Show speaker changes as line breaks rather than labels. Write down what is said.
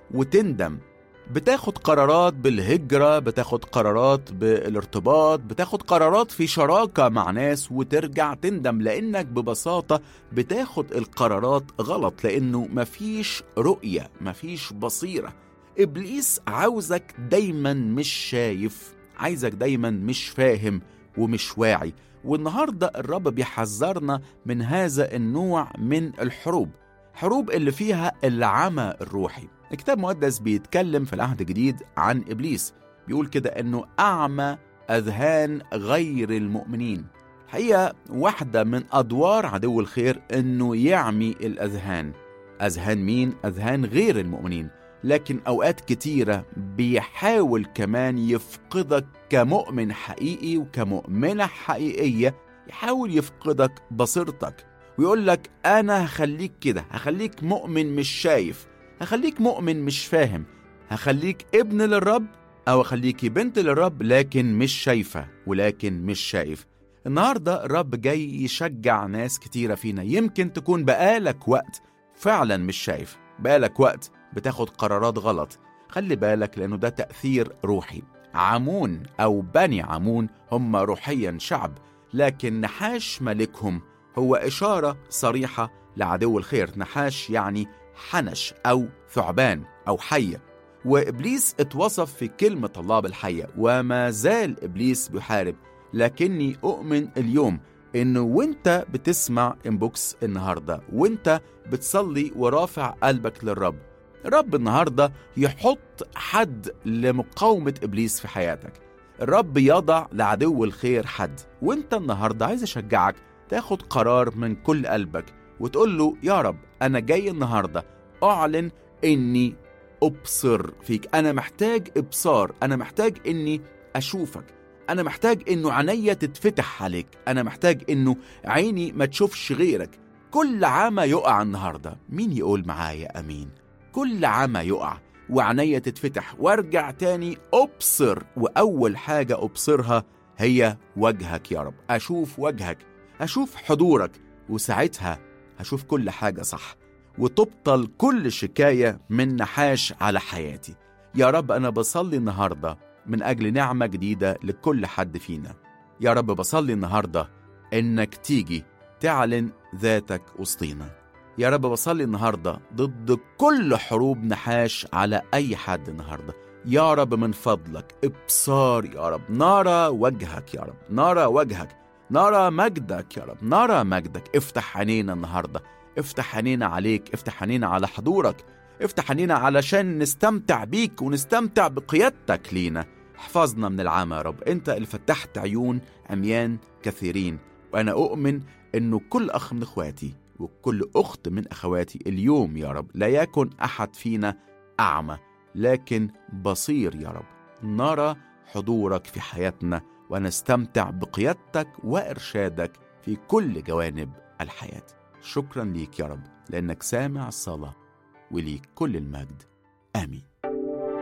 وتندم بتاخد قرارات بالهجرة بتاخد قرارات بالارتباط بتاخد قرارات في شراكة مع ناس وترجع تندم لأنك ببساطة بتاخد القرارات غلط لأنه مفيش رؤية مفيش بصيرة إبليس عاوزك دايما مش شايف عايزك دايما مش فاهم ومش واعي والنهاردة الرب بيحذرنا من هذا النوع من الحروب حروب اللي فيها العمى الروحي الكتاب المقدس بيتكلم في العهد الجديد عن إبليس بيقول كده أنه أعمى أذهان غير المؤمنين الحقيقة واحدة من أدوار عدو الخير أنه يعمي الأذهان أذهان مين؟ أذهان غير المؤمنين لكن أوقات كتيرة بيحاول كمان يفقدك كمؤمن حقيقي وكمؤمنة حقيقية يحاول يفقدك بصيرتك ويقول لك أنا هخليك كده هخليك مؤمن مش شايف هخليك مؤمن مش فاهم هخليك ابن للرب أو أخليكي بنت للرب لكن مش شايفة ولكن مش شايف النهاردة الرب جاي يشجع ناس كتيرة فينا يمكن تكون بقالك وقت فعلا مش شايف بقالك وقت بتاخد قرارات غلط خلي بالك لأنه ده تأثير روحي عمون أو بني عمون هم روحيا شعب لكن نحاش ملكهم هو إشارة صريحة لعدو الخير نحاش يعني حنش أو ثعبان أو حية وإبليس اتوصف في كلمة الله بالحية وما زال إبليس بيحارب لكني أؤمن اليوم إنه وإنت بتسمع إنبوكس النهاردة وإنت بتصلي ورافع قلبك للرب الرب النهاردة يحط حد لمقاومة إبليس في حياتك الرب يضع لعدو الخير حد وإنت النهاردة عايز أشجعك تاخد قرار من كل قلبك وتقول له يا رب أنا جاي النهاردة أعلن إني أبصر فيك أنا محتاج إبصار أنا محتاج إني أشوفك أنا محتاج إنه عينيا تتفتح عليك أنا محتاج إنه عيني ما تشوفش غيرك كل عامة يقع النهاردة مين يقول معايا أمين كل عامة يقع وعينيا تتفتح وارجع تاني أبصر وأول حاجة أبصرها هي وجهك يا رب أشوف وجهك أشوف حضورك وساعتها هشوف كل حاجة صح وتبطل كل شكاية من نحاش على حياتي يا رب أنا بصلي النهاردة من أجل نعمة جديدة لكل حد فينا يا رب بصلي النهاردة إنك تيجي تعلن ذاتك وسطينا يا رب بصلي النهاردة ضد كل حروب نحاش على أي حد النهاردة يا رب من فضلك إبصار يا رب نرى وجهك يا رب نرى وجهك نرى مجدك يا رب نرى مجدك افتح عينينا النهاردة افتح عينينا عليك افتح عينينا على حضورك افتح عينينا علشان نستمتع بيك ونستمتع بقيادتك لينا احفظنا من العمى يا رب انت اللي فتحت عيون عميان كثيرين وانا اؤمن انه كل اخ من اخواتي وكل اخت من اخواتي اليوم يا رب لا يكن احد فينا اعمى لكن بصير يا رب نرى حضورك في حياتنا ونستمتع بقيادتك وارشادك في كل جوانب الحياه شكرا ليك يا رب لانك سامع الصلاه وليك كل المجد امين